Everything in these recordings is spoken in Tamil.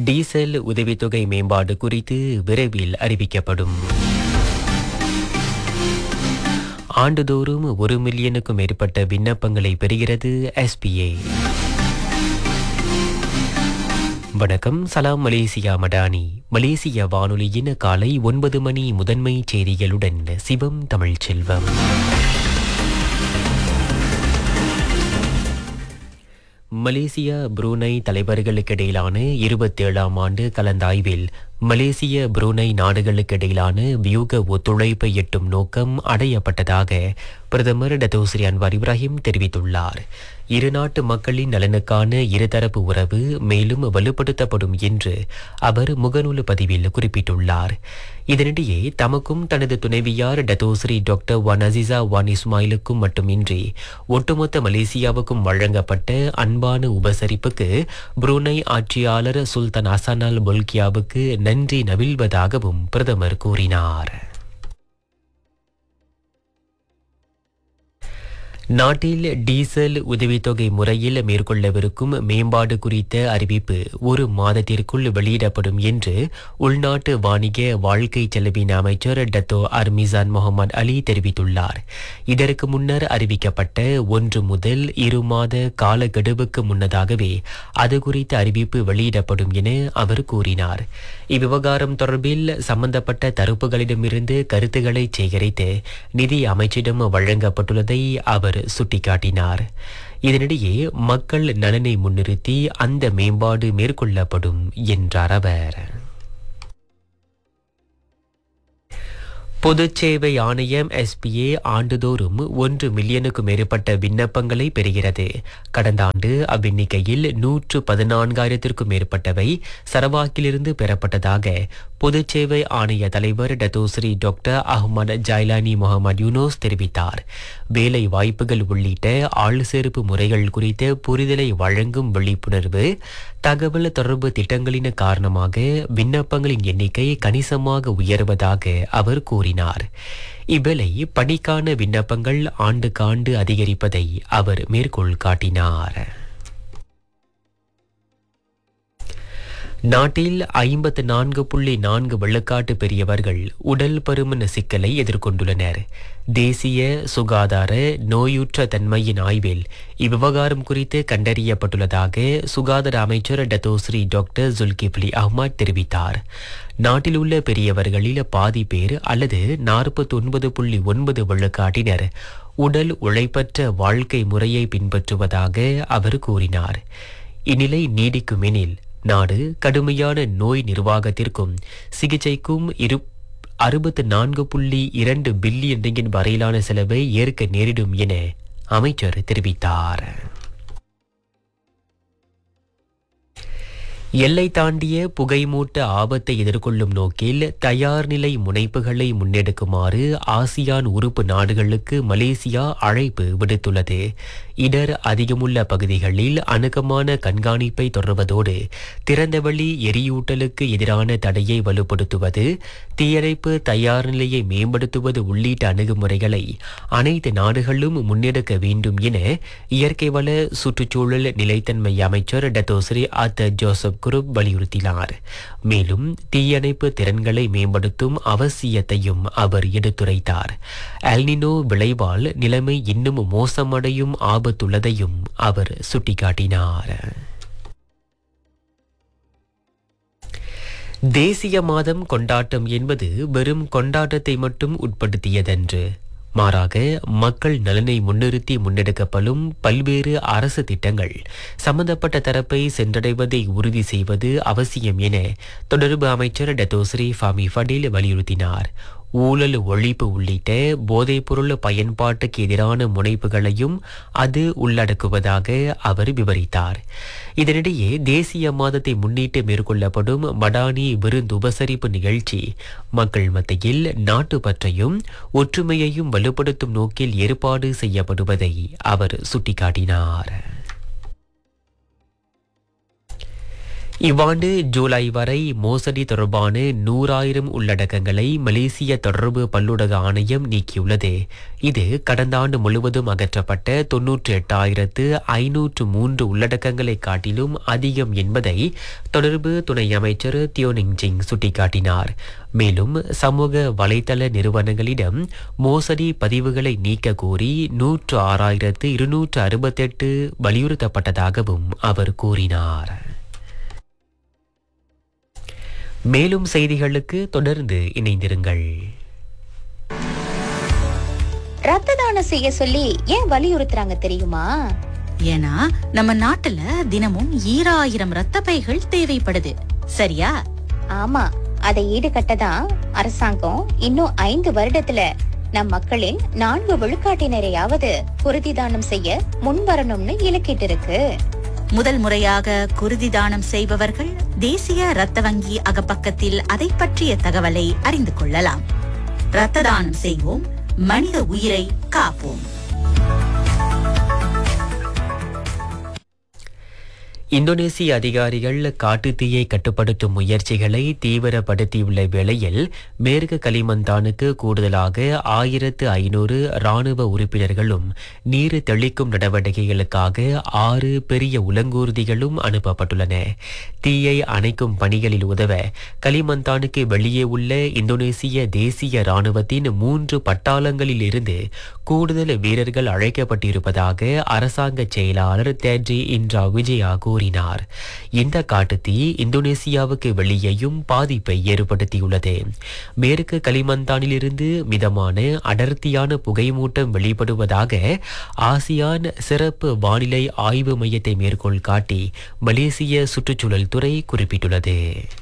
டீசல் உதவித்தொகை மேம்பாடு குறித்து விரைவில் அறிவிக்கப்படும் ஆண்டுதோறும் ஒரு மில்லியனுக்கும் மேற்பட்ட விண்ணப்பங்களை பெறுகிறது எஸ்பிஏ வணக்கம் சலாம் மலேசியா மடானி மலேசிய வானொலியின் காலை ஒன்பது மணி முதன்மை செய்திகளுடன் சிவம் தமிழ்ச்செல்வம் மலேசியா புரூனை தலைவர்களுக்கிடையிலான இருபத்தேழாம் ஆண்டு கலந்தாய்வில் மலேசிய புரூனை நாடுகளுக்கிடையிலான வியூக ஒத்துழைப்பை எட்டும் நோக்கம் அடையப்பட்டதாக பிரதமர் டத்தோஸ்ரீ அன்வார் இப்ராஹிம் தெரிவித்துள்ளார் இரு நாட்டு மக்களின் நலனுக்கான இருதரப்பு உறவு மேலும் வலுப்படுத்தப்படும் என்று அவர் முகநூல் பதிவில் குறிப்பிட்டுள்ளார் இதனிடையே தமக்கும் தனது துணைவியார் Datuk Seri doctor Wan Azizah Wan இஸ்மாயிலுக்கும் மட்டுமின்றி ஒட்டுமொத்த மலேசியாவுக்கும் வழங்கப்பட்ட அன்பான உபசரிப்புக்கு புரூனை ஆட்சியாளர் சுல்தான் அசானால் பொல்கியாவுக்கு நன்றி நவில்வதாகவும் பிரதமர் கூறினார் நாட்டில் டீசல் உதவித்தொகை முறையில் மேற்கொள்ளவிருக்கும் மேம்பாடு குறித்த அறிவிப்பு ஒரு மாதத்திற்குள் வெளியிடப்படும் என்று உள்நாட்டு வாணிக வாழ்க்கை செலவின அமைச்சர் டத்தோ அர்மிசான் முகமது அலி தெரிவித்துள்ளார் இதற்கு முன்னர் அறிவிக்கப்பட்ட ஒன்று முதல் இரு மாத காலக்கெடுவுக்கு முன்னதாகவே அது குறித்த அறிவிப்பு வெளியிடப்படும் என அவர் கூறினார் இவ்விவகாரம் தொடர்பில் சம்பந்தப்பட்ட தரப்புகளிடமிருந்து கருத்துக்களை சேகரித்து நிதி அமைச்சிடம் வழங்கப்பட்டுள்ளதை அவர் சுட்டிக்காட்டினார் இதனிடையே மக்கள் நலனை முன்னிறுத்தி அந்த மேம்பாடு மேற்கொள்ளப்படும் என்றார் அவர் பொதுச் சேவை ஆணையம் எஸ்பிஏ ஆண்டுதோறும் ஒன்று மில்லியனுக்கும் மேற்பட்ட விண்ணப்பங்களை பெறுகிறது கடந்த ஆண்டு அவ்வெண்ணிக்கையில் நூற்று பதினான்காயிரத்திற்கும் மேற்பட்டவை சரவாக்கிலிருந்து பெறப்பட்டதாக பொதுச் சேவை ஆணைய தலைவர் Datuk Seri doctor Ahmad Jailani Muhammad Yunos தெரிவித்தார் வேலை வாய்ப்புகள் உள்ளிட்ட ஆள் சேர்ப்பு முறைகள் குறித்த புரிதலை வழங்கும் விழிப்புணர்வு தகவல் தொடர்பு திட்டங்களின் காரணமாக விண்ணப்பங்களின் எண்ணிக்கை கணிசமாக உயர்வதாக அவர் கூறினார் இவ்வேளை பணிக்கான விண்ணப்பங்கள் ஆண்டுக்காண்டு அதிகரிப்பதை அவர் மேற்கோள் காட்டினார் நாட்டில் ஐம்பத்து நான்கு புள்ளி நான்கு வெள்ளக்காட்டு பெரியவர்கள் உடல் பருமன் சிக்கலை எதிர்கொண்டுள்ளனர் தேசிய சுகாதார நோயுற்ற தன்மையின் ஆய்வில் இவ்விவகாரம் குறித்து கண்டறியப்பட்டுள்ளதாக சுகாதார அமைச்சர் டத்தோஸ்ரீ டாக்டர் ஜுல்கிப்லி அஹ்மத் தெரிவித்தார் நாட்டில் உள்ள பெரியவர்களில் பாதி பேர் அல்லது நாற்பத்தி ஒன்பது புள்ளி ஒன்பது வெள்ளக்காட்டினர் உடல் உழைப்பற்ற வாழ்க்கை முறையை பின்பற்றுவதாக அவர் கூறினார் இந்நிலை நீடிக்கும் எனில் நாடு கடுமையான நோய் நிர்வாகத்திற்கும் சிகிச்சைக்கும் இரு அறுபத்து நான்கு புள்ளி இரண்டு பில்லியன் ரிங்கின் வரையிலான செலவை ஏற்க நேரிடும் என அமைச்சர் தெரிவித்தார் எல்லை தாண்டிய புகைமூட்ட ஆபத்தை எதிர்கொள்ளும் நோக்கில் தயார் நிலை முனைப்புகளை முன்னெடுக்குமாறு ஆசியான் உறுப்பு நாடுகளுக்கு மலேசியா அழைப்பு விடுத்துள்ளது இடர் அதிகமுள்ள பகுதிகளில் அணுக்கமான கண்காணிப்பை தொடர்வதோடு திறந்தவெளி எரியூட்டலுக்கு எதிரான தடையை வலுப்படுத்துவது தீயணைப்பு தயார் நிலையை மேம்படுத்துவது உள்ளிட்ட அணுகுமுறைகளை அனைத்து நாடுகளும் முன்னெடுக்க வேண்டும் என இயற்கை வள சுற்றுச்சூழல் நிலைத்தன்மை அமைச்சர் டத்தோஸ்ரீ ஆத்த ஜோசப் குரூப் வலியுறுத்தினார் மேலும் தீயணைப்பு திறன்களை மேம்படுத்தும் அவசியத்தையும் அவர் எடுத்துரைத்தார் அல்னினோ விளைவால் நிலைமை இன்னும் மோசமடையும் ஆபத்துள்ளதையும் அவர் சுட்டிக்காட்டினார் தேசிய மாதம் கொண்டாட்டம் என்பது வெறும் கொண்டாட்டத்தை மட்டும் உட்படுத்தியதன்று மாறாக மக்கள் நலனை முன்னிறுத்தி முன்னெடுக்கப்படும் பல்வேறு அரசு திட்டங்கள் சம்பந்தப்பட்ட தரப்பை சென்றடைவதை உறுதி செய்வது அவசியம் என தொடர்பு அமைச்சர் டத்தோஸ்ரீ ஃபாமி ஃபடில் வலியுறுத்தினார் ஊழல் ஒழிப்பு உள்ளிட்ட போதைப்பொருள் பயன்பாட்டுக்கு எதிரான முனைப்புகளையும் அது உள்ளடக்குவதாக அவர் விவரித்தார் இதனிடையே தேசிய மாதத்தை முன்னிட்டு மேற்கொள்ளப்படும் மடானி விருந்து உபசரிப்பு நிகழ்ச்சி மக்கள் மத்தியில் நாட்டுப்பற்றையும் ஒற்றுமையையும் வலுப்படுத்தும் நோக்கில் ஏற்பாடு செய்யப்படுவதை அவர் சுட்டிக்காட்டினார் இவ்வாண்டு ஜூலை வரை மோசடி தொடர்பான நூறாயிரம் உள்ளடக்கங்களை மலேசிய தொடர்பு பல்லுலக ஆணையம் நீக்கியுள்ளது இது கடந்த ஆண்டு முழுவதும் அகற்றப்பட்ட தொன்னூற்றி எட்டாயிரத்து ஐநூற்று மூன்று உள்ளடக்கங்களை காட்டிலும் அதிகம் என்பதை தொடர்பு துணை அமைச்சர் தியோனிங் ஜிங் சுட்டிக்காட்டினார் மேலும் சமூக வலைதள நிறுவனங்களிடம் மோசடி பதிவுகளை நீக்க கோரி நூற்று ஆறாயிரத்து இருநூற்று அறுபத்தெட்டு வலியுறுத்தப்பட்டதாகவும் அவர் கூறினார் மேலும் செய்திகளுக்கு தொடர்ந்து இணைந்திருங்கள் ரத்த தானம் செய்ய சொல்லி ஏன் வலியுறுத்துறாங்க தெரியுமா ஏன்னா நம்ம நாட்டுல தினமும் ஈராயிரம் ரத்த பைகள் தேவைப்படுது சரியா ஆமா அதை ஈடுகட்ட தான் அரசாங்கம் இன்னும் ஐந்து வருடத்துல நம் மக்களின் நான்கு விழுக்காட்டினரையாவது குருதி தானம் செய்ய முன்வரணும்னு இலக்கிட்டு இருக்கு முதல் முறையாக குருதி தானம் செய்பவர்கள் தேசிய ரத்த வங்கி அகப்பக்கத்தில் அதை பற்றிய தகவலை அறிந்து கொள்ளலாம் ரத்த தானம் செய்வோம் மனித உயிரை காப்போம் இந்தோனேசிய அதிகாரிகள் காட்டுத்தீயை கட்டுப்படுத்தும் முயற்சிகளை தீவிரப்படுத்தியுள்ள வேளையில் மேற்கு கலிமந்தானுக்கு கூடுதலாக ஆயிரத்து ஐநூறு ராணுவ உறுப்பினர்களும் நீர் தெளிக்கும் நடவடிக்கைகளுக்காக ஆறு பெரிய உலங்கூர்திகளும் அனுப்பப்பட்டுள்ளன தீயை அணைக்கும் பணிகளில் உதவ கலிமந்தானுக்கு வெளியே உள்ள இந்தோனேசிய தேசிய ராணுவத்தின் மூன்று பட்டாளங்களில் இருந்து கூடுதல் வீரர்கள் அழைக்கப்பட்டிருப்பதாக அரசாங்க செயலாளர் தேட்ரி இன்ட்ரா விஜயா கூறினார் இந்த காட்டுத்தீ இந்தோனேசியாவுக்கு வெளியேயும் பாதிப்பை ஏற்படுத்தியுள்ளது மேற்கு களிமந்தானிலிருந்து மிதமான அடர்த்தியான புகைமூட்டம் வெளிப்படுவதாக ஆசியான் சிறப்பு வானிலை ஆய்வு மையத்தை மேற்கோள் காட்டி மலேசிய சுற்றுச்சூழல் துறை குறிப்பிட்டுள்ளது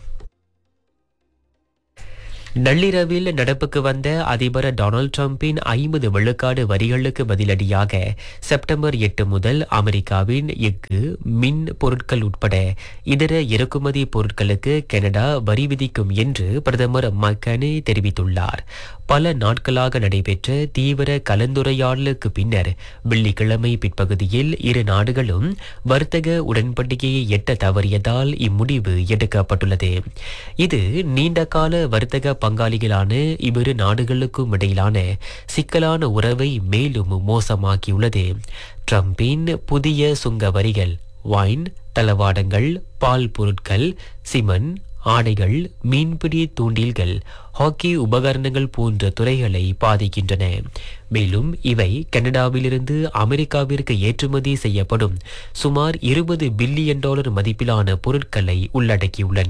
நள்ளிரவில் நடப்புக்கு வந்த அதிபர் டொனால்ட் ட்ரம்பின் ஐம்பது விழுக்காடு வரிகளுக்கு பதிலடியாக செப்டம்பர் எட்டு முதல் அமெரிக்காவின் எஃகு மின் பொருட்கள் உட்பட இதர இறக்குமதி பொருட்களுக்கு கனடா வரி விதிக்கும் என்று பிரதமர் மக்கனே தெரிவித்துள்ளார் பல நாட்களாக நடைபெற்ற தீவிர கலந்துரையாடலுக்கு பின்னர் வெள்ளிக்கிழமை பிற்பகுதியில் இரு நாடுகளும் வர்த்தக உடன்படிக்கையை எட்ட தவறியதால் இம்முடிவு எடுக்கப்பட்டுள்ளது இது நீண்டகால வர்த்தக பங்காளிகளான இவ்விரு நாடுகளுக்கும் இடையிலான சிக்கலான உறவை மேலும் மோசமாக்கியுள்ளது ட்ரம்பின் புதிய சுங்க வரிகள் வைன் தளவாடங்கள் பால் பொருட்கள் சிமன் ஆடைகள் மீன்பிடி தூண்டில்கள் ஹாக்கி உபகரணங்கள் போன்ற துறைகளை பாதிக்கின்றன மேலும் இவை கனடாவிலிருந்து அமெரிக்காவிற்கு ஏற்றுமதி செய்யப்படும் சுமார் இருபது பில்லியன் டாலர் மதிப்பிலான பொருட்களை உள்ளடக்கியுள்ளன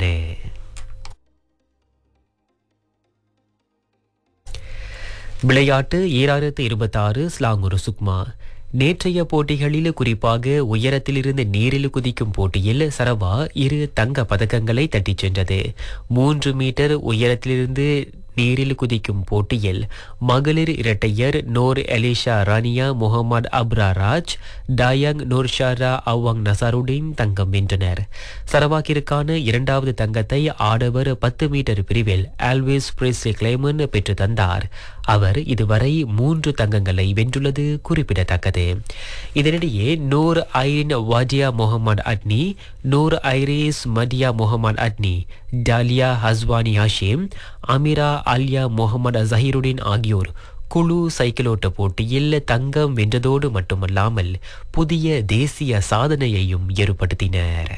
விளையாட்டு ஈராயிரத்து இருபத்தாறு ஸ்லாங்குரு சுக்மா நேற்றைய போட்டிகளில் குறிப்பாக உயரத்திலிருந்து நீரில் குதிக்கும் போட்டியில் சரவா இரு தங்க பதக்கங்களை தட்டிச் சென்றது மூன்று மீட்டர் உயரத்திலிருந்து நீரில் குதிக்கும் போட்டியில் மகளிர் இரட்டையர் Nor Elysha Rania Muhammad Afra Raj Dayang Nursyara Awang Nasaruddin தங்கம் வென்றனர் சரவாக்கிற்கான இரண்டாவது தங்கத்தை ஆடவர் பத்து மீட்டர் பிரிவில் ஆல்வேஸ் பிரிஸ்லி கிளைமன் பெற்று தந்தார் அவர் இதுவரை மூன்று தங்கங்களை வென்றுள்ளது குறிப்பிடத்தக்கது இதனிடையே Nur Irin Wajihah Muhammad Adni Nur Iris Madiha Muhammad Adni Dalia Haswani Hashim Amira Alya Muhammad ஜஹீருddin ஆகியோர் குழு சைக்கிளோட்ட போட்டியில் தங்கம் வென்றதோடு மட்டுமல்லாமல் புதிய தேசிய சாதனையையும் ஏற்படுத்தினர்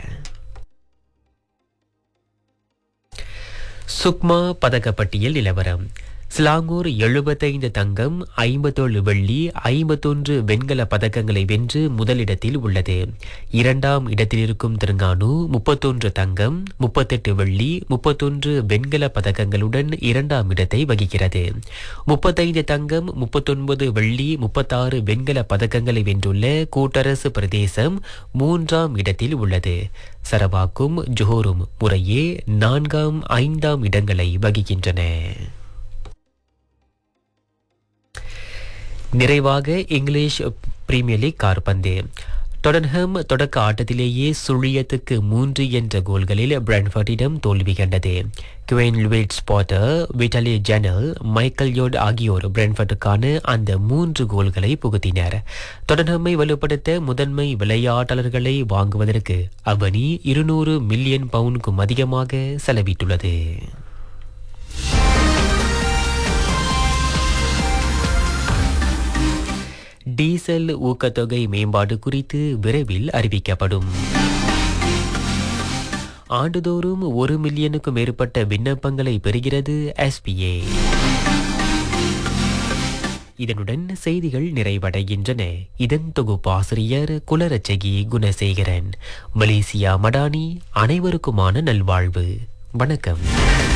சுக்மா பதக்கப்பட்டியல் நிலவரம் ஸ்லாங்கூர் எழுபத்தைந்து தங்கம் ஐம்பத்தேழு வெள்ளி ஐம்பத்தொன்று வெண்கல பதக்கங்களை வென்று முதலிடத்தில் உள்ளது இரண்டாம் இடத்தில் இருக்கும் திருங்கானு முப்பத்தொன்று தங்கம் முப்பத்தெட்டு வெள்ளி முப்பத்தொன்று வெண்கல பதக்கங்களுடன் இரண்டாம் இடத்தை வகிக்கிறது முப்பத்தைந்து தங்கம் முப்பத்தொன்பது வெள்ளி முப்பத்தாறு வெண்கல பதக்கங்களை வென்றுள்ள கூட்டரசு பிரதேசம் மூன்றாம் இடத்தில் உள்ளது சரவாக்கும் ஜோஹரும் முறையே நான்காம் ஐந்தாம் இடங்களை வகிக்கின்றன நிறைவாக இங்கிலீஷ் பிரீமியர் லீக் கார்பந்து டொடன்ஹம் தொடக்க ஆட்டத்திலேயே சுழியத்துக்கு மூன்று என்ற கோல்களில் பிரான்ஃபர்டிடம் தோல்வி கண்டது குவேன் லுவேட் ஸ்பாட்டர் விட்டலி ஜெனல் மைக்கேல் யோட் ஆகியோர் பிரான்ஃபர்டுக்கான அந்த மூன்று கோல்களை புகுத்தினர் டொடன்ஹம்மை வலுப்படுத்த முதன்மை விளையாட்டாளர்களை வாங்குவதற்கு அவனி இருநூறு மில்லியன் பவுனுக்கும் அதிகமாக செலவிட்டுள்ளது டீசல் ஊக்கத்தொகை மேம்பாடு குறித்து விரைவில் அறிவிக்கப்படும் ஆண்டுதோறும் ஒரு மில்லியனுக்கும் மேற்பட்ட விண்ணப்பங்களை பெறுகிறது எஸ்பிஏ இதனுடன் செய்திகள் நிறைவடைகின்றன இதன் தொகுப்பாசிரியர் குலரச்சகி குணசேகரன் மலேசியா மடானி அனைவருக்குமான நல்வாழ்வு வணக்கம்